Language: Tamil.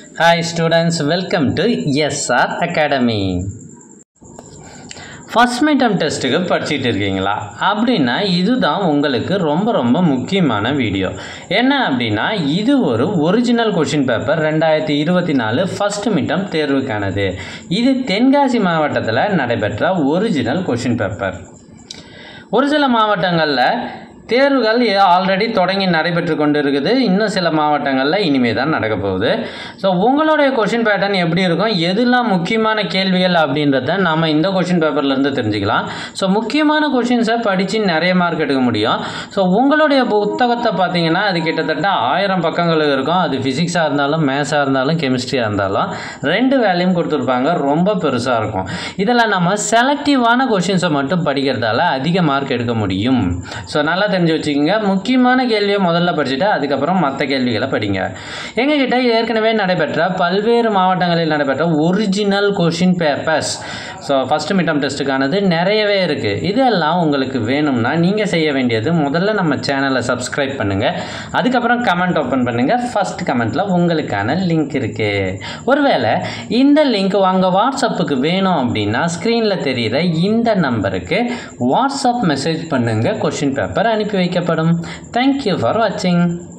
hi students welcome to SR academy first midterm டெஸ்ட்டுக்கு படிச்சுட்டு இருக்கீங்களா அப்படின்னா இதுதான் உங்களுக்கு ரொம்ப ரொம்ப முக்கியமான வீடியோ என்ன அப்படின்னா இது ஒரு ஒரிஜினல் கொஷின் பேப்பர் ரெண்டாயிரத்தி இருபத்தி நாலு ஃபஸ்ட் மீட்டம் தேர்வுக்கானது இது தென்காசி மாவட்டத்தில் நடைபெற்ற ஒரிஜினல் கொஷின் பேப்பர் ஒரு சில மாவட்டங்களில் தேர்வுகள் ஆல்ரெடி தொடங்கி நடைபெற்று கொண்டு இருக்குது இன்னும் சில மாவட்டங்களில் இனிமே தான் நடக்க போகுது ஸோ உங்களுடைய கொஷின் பேட்டர்ன் எப்படி இருக்கும் எதெல்லாம் முக்கியமான கேள்விகள் அப்படின்றத நம்ம இந்த கொஷின் பேப்பர்லேருந்து தெரிஞ்சுக்கலாம் ஸோ முக்கியமான கொஷின்ஸை படித்து நிறைய மார்க் எடுக்க முடியும் ஸோ உங்களுடைய புத்தகத்தை பார்த்தீங்கன்னா அது கிட்டத்தட்ட ஆயிரம் பக்கங்கள் இருக்கும் அது ஃபிசிக்ஸாக இருந்தாலும் மேத்ஸாக இருந்தாலும் கெமிஸ்ட்ரியாக இருந்தாலும் ரெண்டு வேலையும் கொடுத்துருப்பாங்க ரொம்ப பெருசாக இருக்கும் இதில் நம்ம செலக்டிவான கொஷின்ஸை மட்டும் படிக்கிறதால அதிக மார்க் எடுக்க முடியும் ஸோ நல்லா தெரிஞ்சு வச்சுக்கோங்க முக்கியமான கேள்வியை முதல்ல படிச்சுட்டு அதுக்கப்புறம் மற்ற கேள்விகளை படிங்க எங்ககிட்ட ஏற்கனவே நடைபெற்ற பல்வேறு மாவட்டங்களில் நடைபெற்ற original question papers so first midterm டெஸ்ட்டுக்கானது நிறையவே இருக்குது இதெல்லாம் உங்களுக்கு வேணும்னா நீங்கள் செய்ய வேண்டியது முதல்ல நம்ம சேனலை சப்ஸ்கிரைப் பண்ணுங்கள் அதுக்கப்புறம் கமெண்ட் ஓப்பன் பண்ணுங்கள் ஃபஸ்ட் கமெண்ட்டில் உங்களுக்கான லிங்க் இருக்குது ஒருவேளை இந்த லிங்க் உங்கள் வாட்ஸ்அப்புக்கு வேணும் அப்படின்னா ஸ்க்ரீனில் தெரிகிற இந்த நம்பருக்கு வாட்ஸ்அப் மெசேஜ் பண்ணுங்கள் கொஷின் பேப்பர் அனுப்பி வைக்கப்படும் தேங்க்யூ ஃபார் வாட்சிங்